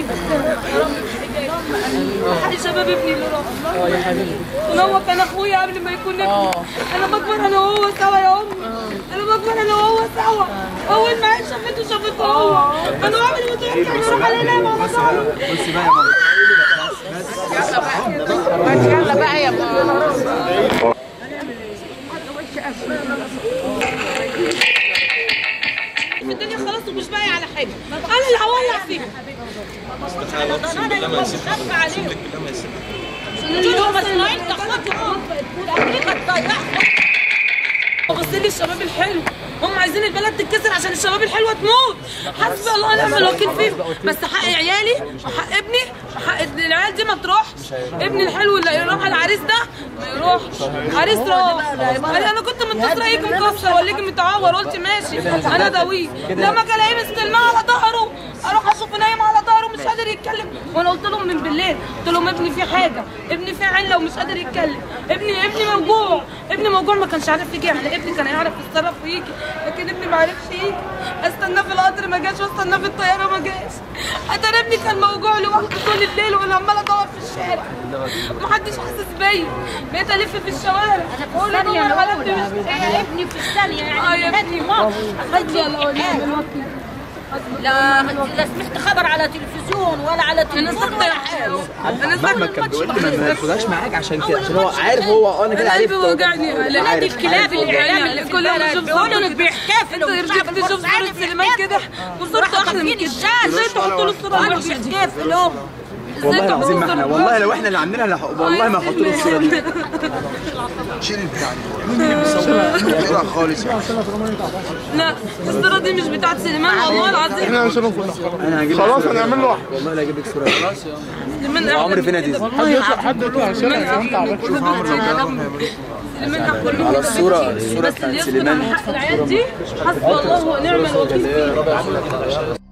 فيكم يا رب حق شباب ابني اللي راح اه يا حبيبي هو كان اخويا قبل ما يكون ابني انا بكبر انا وهو سوا يا امي انا بكبر انا وهو سوا اول ما عيش شافته شافته هو انا عمري ما تروح كان يروح علينا مع بعض بصي بقى يا ماما يلا بقى يا ماما الدنيا خلاص ومش باقي على حاجه انا اللي هولع فيها شوفوا مصنوعين تاخدهم امريكا تضيعهم بص لي الشباب الحلو هم عايزين البلد تتكسر عشان الشباب الحلوه تموت حسبي الله ونعم الوكيل فيهم بس حق عيالي وحق ابني وحق العيال دي ما تروحش ابني الحلو اللي يروح على العريس ده ما يروحش عريس راح قال لي انا كنت متصله يجي مكسر ولا يجي متعور قلت ماشي انا داويه لما كان الاقيه مستلماه على ظهره اروح اشوفه نايم على ظهره مش قادر يتكلم وانا قلت لهم من بالليل قلت لهم ابني في حاجه ابني في عله ومش قادر يتكلم ابني ابني موجوع ابني موجوع ما كانش عارف يجي يعني ابني كان يعرف يتصرف ويجي لكن ابني ما عرفش يجي استناه في القطر ما جاش واستناه في الطياره ما جاش اتاري ابني كان موجوع لوحده طول الليل وانا عماله ادور في الشارع محدش حاسس بيا بقيت الف في الشوارع واقول لهم ثانية انا نقول حالتي مش يا ابني في الثانية آه يا يعني هات لي مصر حسبي الله ونعم الوكيل لا لا سمعت خبر على تلفزيون ولا على انا تلفزيون صدق ولا حاجة انا مهما صدق كان بيقول لي ما تاخدهاش معاك عشان كده عشان هو عارف هو اه انا كده انا قلبي عرفت وجعني نادي الكلاب الاعلام اللي في كل يوم البلد اشوف بيقولوا صورته انك بيحتفلوا انت والشعب رجعت تشوف البورسعيدي صورة سليمان كده وصورته احلى من فين كده الشاذ ازاي تحطوا له الصورة قالوا الوحشة دي بيحتفلوا والله العظيم ما احنا والله لو احنا اللي عاملينها لا- والله ما هحط له الصوره دي شيل البتاع دي مين اللي بيصور؟ كده خالص يعني لا الصورة دي مش بتاعت سليمان والله العظيم احنا مش هنوصل انا هجيب خلاص هنعمل له واحد والله لا هجيب لك صوره خلاص سليمان أحلى عمري من فين كده. هتيجي حد يطلع حد يطلع على الشارع يا عم تعبان سليمان أحلى من على كده الصورة- بكتير. الصورة بس اللي بتاعت يسكت سليمان. عن حق العيال دي حسبي الله ونعم الوكيل فيه